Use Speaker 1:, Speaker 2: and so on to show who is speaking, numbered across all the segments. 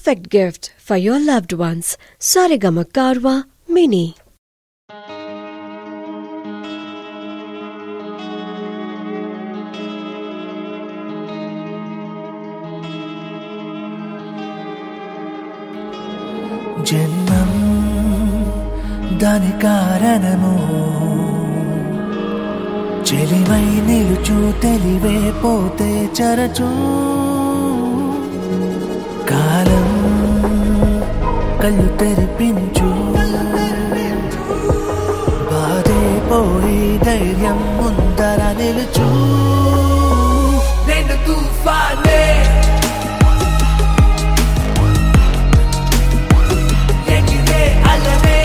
Speaker 1: perfect gift for your loved ones. Sarigama Karwa Mini.
Speaker 2: జన్మం దాని కారణము చెలిమై నిలుచు తెలివే పోతే చరచు కాలం కళ్ళు తెరిపించు బాధే పోయి ధైర్యం ముందర నిలుచు నేను తుఫానే ఎగిరే అలవే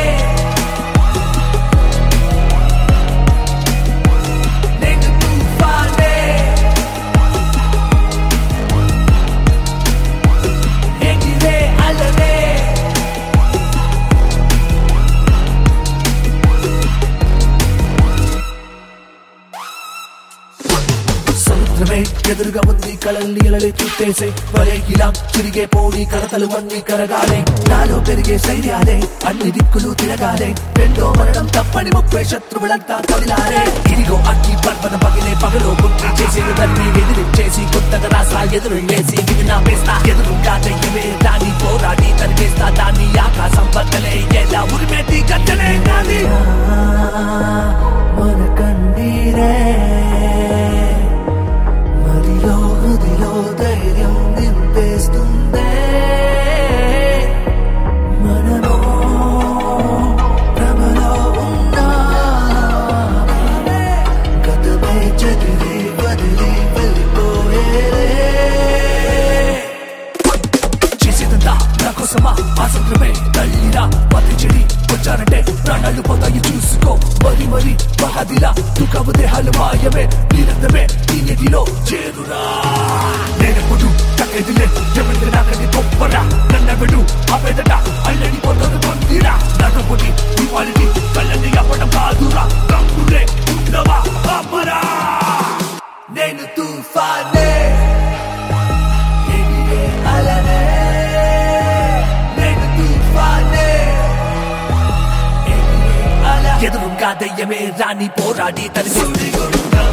Speaker 2: నేను తుఫానే ఎగిరే అలవే సముద్రమే ఎదురుగా ఉంది కళల్ని అలలే చుట్టేసే వరే ఇలా తిరిగే పోడి కడతలు అన్ని కరగాలే నాలో పెరిగే శైర్యాలే అన్ని దిక్కులు తిరగాలే రెండో మరణం తప్పని ముప్పై శత్రువులంతా తొలిలారే ఇదిగో అగ్గి పర్వత పగిలే పగలో బుద్ధి చేసి దాన్ని ఎదిరించేసి కొత్తగా రాసా ఎదురు వేసి ఇది నా వేస్తా ఎదురుగా దయ్యమే దాన్ని పోరాడి తరివేస్తా దాన్ని ఆకాశం బద్దలే ఎలా ఉరిమేటి గద్దలే నాది మన కండీరే మదిలో హృదిలో ధైర్యం నింపేస్తుందే మనమో భ్రమలో ఉన్నా గతమే చదివి వదిలి వెళ్ళిపోయేదే చేసేదంతా నా కోసమా ఆసంత్రమే తల్లిరా పతి చెడి వచ్చారంటే ప్రాణాలు పోతాయి చూసుకో మరి మరి మగదిలా దుఃఖము దేహాలు మాయమే నిరంతరమే దీనిలో చేరురా నేనెప్పుడు తగ్గదిలే ఎవరి నాకని గొప్పరా నన్నెవడు ఆపేదట అల్లడి పొందదు పొందిరా నాతో పొడి ఇవాళకి కళ్ళని అవ్వడం కాదురా రంగులే ఉండవా అమ్మరా నేను తుఫానే ఎగిరే అలనే నేను తుఫానే ఎగిరే అల ఎదురుగా దయ్యమే రాని పోరాడి తన